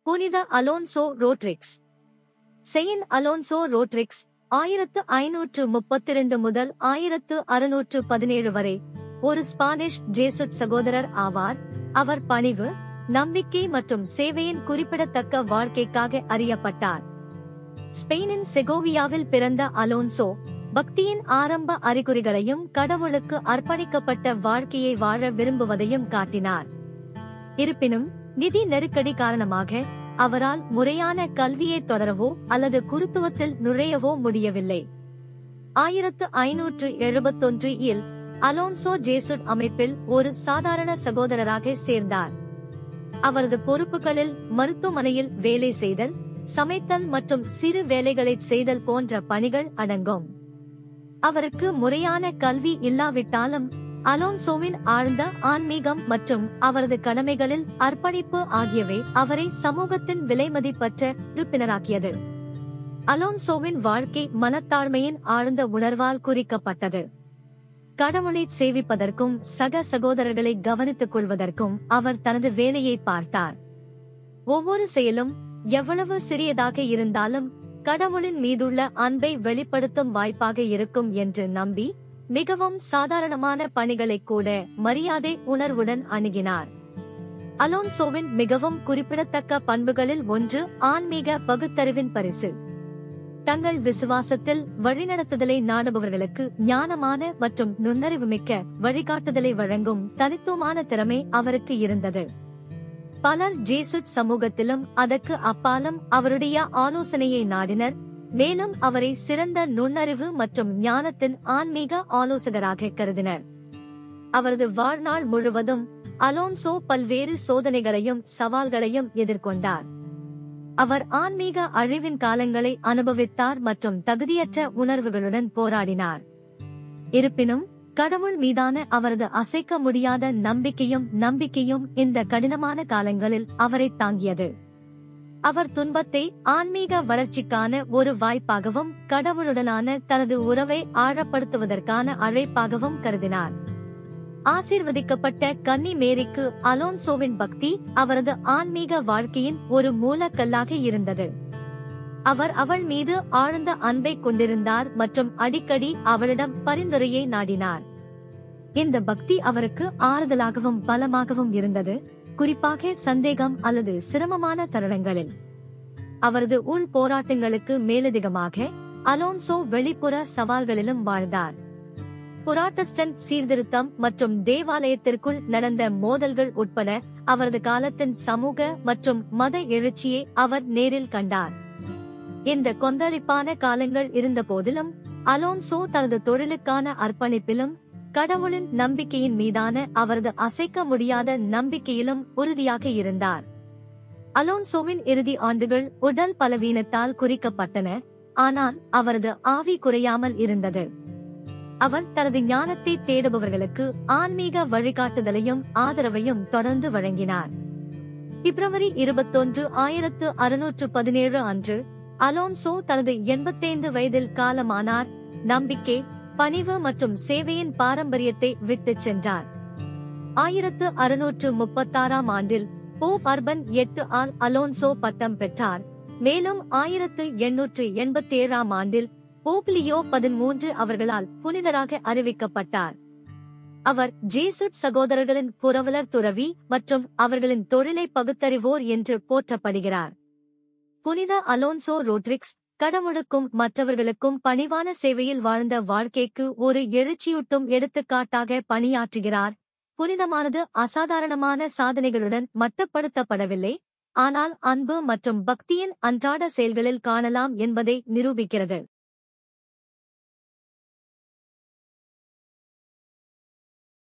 புனித Alonso Rodriguez saint Alonso Rodriguez ஆயிரத்து ஐநூற்று முப்பத்திரண்டு முதல் ஆயிரத்து அறுநூற்று பதினேழு வரை ஒரு ஸ்பானிஷ் ஜேசுட் சகோதரர் ஆவார் அவர் பணிவு நம்பிக்கை மற்றும் சேவையின் குறிப்பிடத்தக்க வாழ்க்கைக்காக அறியப்பட்டார் ஸ்பெயினின் செகோவியாவில் பிறந்த அலோன்சோ பக்தியின் ஆரம்ப அறிகுறிகளையும் கடவுளுக்கு அர்ப்பணிக்கப்பட்ட வாழ்க்கையை வாழ விரும்புவதையும் காட்டினார் இருப்பினும் நிதி நெருக்கடி காரணமாக அவரால் முறையான கல்வியை தொடரவோ அல்லது குருத்துவத்தில் நுழையவோ முடியவில்லை ஆயிரத்து ஐநூற்று எழுபத்தொன்று இல் அலோன்சோ ஜேசுட் அமைப்பில் ஒரு சாதாரண சகோதரராக சேர்ந்தார் அவரது பொறுப்புகளில் மருத்துவமனையில் வேலை செய்தல் சமைத்தல் மற்றும் சிறு வேலைகளை செய்தல் போன்ற பணிகள் அடங்கும் அவருக்கு முறையான கல்வி இல்லாவிட்டாலும் அலோன்சோவின் ஆழ்ந்த ஆன்மீகம் மற்றும் அவரது கடமைகளில் அர்ப்பணிப்பு ஆகியவை அவரை சமூகத்தின் விலைமதிப்பற்ற உறுப்பினராக்கியது அலோன்சோவின் வாழ்க்கை மனத்தாழ்மையின் ஆழ்ந்த உணர்வால் குறிக்கப்பட்டது கடவுளை சேவிப்பதற்கும் சக சகோதரர்களை கவனித்துக் கொள்வதற்கும் அவர் தனது வேலையை பார்த்தார் ஒவ்வொரு செயலும் எவ்வளவு சிறியதாக இருந்தாலும் கடவுளின் மீதுள்ள அன்பை வெளிப்படுத்தும் வாய்ப்பாக இருக்கும் என்று நம்பி மிகவும் சாதாரணமான பணிகளை கூட மரியாதை உணர்வுடன் அணுகினார் அலோன்சோவின் மிகவும் குறிப்பிடத்தக்க பண்புகளில் ஒன்று ஆன்மீக பகுத்தறிவின் பரிசு தங்கள் விசுவாசத்தில் வழிநடத்துதலை நாடுபவர்களுக்கு ஞானமான மற்றும் நுண்ணறிவுமிக்க வழிகாட்டுதலை வழங்கும் தனித்துவமான திறமை அவருக்கு இருந்தது பலர் ஜேசுட் சமூகத்திலும் அதற்கு அப்பாலும் அவருடைய ஆலோசனையை நாடினர் மேலும் அவரை சிறந்த நுண்ணறிவு மற்றும் ஞானத்தின் ஆன்மீக ஆலோசகராக கருதினர் அவரது வாழ்நாள் முழுவதும் அலோன்சோ பல்வேறு சோதனைகளையும் சவால்களையும் எதிர்கொண்டார் அவர் ஆன்மீக அழிவின் காலங்களை அனுபவித்தார் மற்றும் தகுதியற்ற உணர்வுகளுடன் போராடினார் இருப்பினும் கடவுள் மீதான அவரது அசைக்க முடியாத நம்பிக்கையும் நம்பிக்கையும் இந்த கடினமான காலங்களில் அவரை தாங்கியது அவர் துன்பத்தை ஆன்மீக வளர்ச்சிக்கான ஒரு வாய்ப்பாகவும் கடவுளுடனான தனது உறவை ஆழப்படுத்துவதற்கான அழைப்பாகவும் கருதினார் ஆசீர்வதிக்கப்பட்ட கன்னி மேரிக்கு அலோன்சோவின் பக்தி அவரது ஆன்மீக வாழ்க்கையின் ஒரு மூலக்கல்லாக இருந்தது அவர் அவள் மீது ஆழ்ந்த அன்பை கொண்டிருந்தார் மற்றும் அடிக்கடி அவளிடம் பரிந்துரையை நாடினார் இந்த பக்தி அவருக்கு ஆறுதலாகவும் பலமாகவும் இருந்தது குறிப்பாக சந்தேகம் அல்லது சிரமமான தருணங்களில் அவரது உள் போராட்டங்களுக்கு மேலதிகமாக அலோன்சோ வெளிப்புற சவால்களிலும் வாழ்ந்தார் புராட்டஸ்டன்ட் சீர்திருத்தம் மற்றும் தேவாலயத்திற்குள் நடந்த மோதல்கள் உட்பட அவரது காலத்தின் சமூக மற்றும் மத எழுச்சியை அவர் நேரில் கண்டார் இந்த கொந்தளிப்பான காலங்கள் இருந்த போதிலும் அலோன்சோ தனது தொழிலுக்கான அர்ப்பணிப்பிலும் கடவுளின் நம்பிக்கையின் மீதான அவரது அசைக்க முடியாத நம்பிக்கையிலும் உறுதியாக இருந்தார் அலோன்சோவின் இறுதி ஆண்டுகள் உடல் பலவீனத்தால் குறிக்கப்பட்டன ஆனால் அவரது ஆவி குறையாமல் இருந்தது அவர் தனது ஞானத்தை தேடுபவர்களுக்கு ஆன்மீக வழிகாட்டுதலையும் ஆதரவையும் தொடர்ந்து வழங்கினார் பிப்ரவரி இருபத்தொன்று ஆயிரத்து அறுநூற்று பதினேழு அன்று அலோன்சோ தனது எண்பத்தைந்து வயதில் காலமானார் நம்பிக்கை பணிவு மற்றும் சேவையின் பாரம்பரியத்தை விட்டுச் சென்றார் ஆயிரத்து அறுநூற்று முப்பத்தாறாம் ஆண்டில் போப் அர்பன் எட்டு ஆல் அலோன்சோ பட்டம் பெற்றார் மேலும் ஆயிரத்து எண்ணூற்று எண்பத்தி ஏழாம் ஆண்டில் போப்லியோ பதிமூன்று அவர்களால் புனிதராக அறிவிக்கப்பட்டார் அவர் ஜேசுட் சகோதரர்களின் புரவலர் துறவி மற்றும் அவர்களின் தொழிலை பகுத்தறிவோர் என்று போற்றப்படுகிறார் புனித அலோன்சோ ரோட்ரிக்ஸ் கடவுளுக்கும் மற்றவர்களுக்கும் பணிவான சேவையில் வாழ்ந்த வாழ்க்கைக்கு ஒரு எழுச்சியூட்டும் எடுத்துக்காட்டாக பணியாற்றுகிறார் புனிதமானது அசாதாரணமான சாதனைகளுடன் மட்டுப்படுத்தப்படவில்லை ஆனால் அன்பு மற்றும் பக்தியின் அன்றாட செயல்களில் காணலாம் என்பதை நிரூபிக்கிறது